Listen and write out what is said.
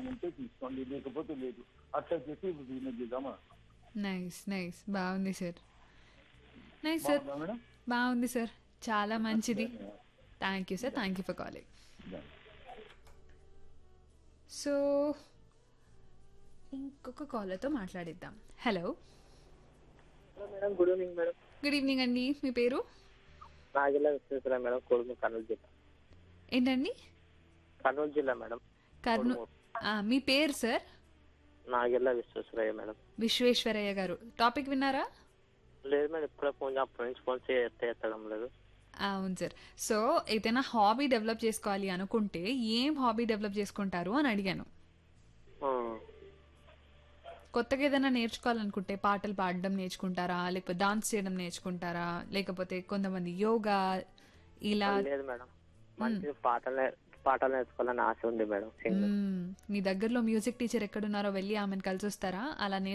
ఇష్టం ఉంటే తీసుకోండి లేకపోతే లేదు అట్లా చెప్పి బిజినెస్ చేద్దామా నైస్ నైస్ బాగుంది సార్ నైస్ సార్ బాగుందా మేడం బాగుంది సార్ చాలా మంచిది thank you sir thank you for calling Yeah. So ఇంకొక కాలర్తో మాట్లాడిద్దాం hello madam good evening madam good evening అండి మీ పేరు నాగిల్ల విశ్వేశ్వర మేడం కొడుకు కర్నూలు జిల్లా ఏంటండి కర్నూలు జిల్లా మేడం కర్నూ ఆ, మీ పేరు sir Nagilla Visweswaraiah madam Visweswaraiah garu topic విన్నారా లేదు మేడం ఇప్పుడే ఫోన్ అప్పటి నుంచి ఫోన్ చేస్తే ఎత్తడం లేదు అవును సార్ సో ఏదైనా హాబీ డెవలప్ చేసుకోవాలి అనుకుంటే ఏం హాబీ డెవలప్ చేసుకుంటారు అని అడిగాను ఆ, కొత్తగా ఏదైనా నేర్చుకోవాలనుకుంటే పాటలు పాడడం నేర్చుకుంటారా లేకపోతే డాన్స్ చేయడం నేర్చుకుంటారా లేకపోతే కొంతమంది యోగా ఇలా లేదు మేడం మంచి పాటలు నే- పాటలు నేర్చుకోవాలని ఆశ ఉంది మేడం సింగ్ మ్మ్. మీ దగ్గరలో మ్యూజిక్ టీచర్ ఎక్కడున్నారో వెళ్ళి ఆమెను కలిసి వస్తారా అలా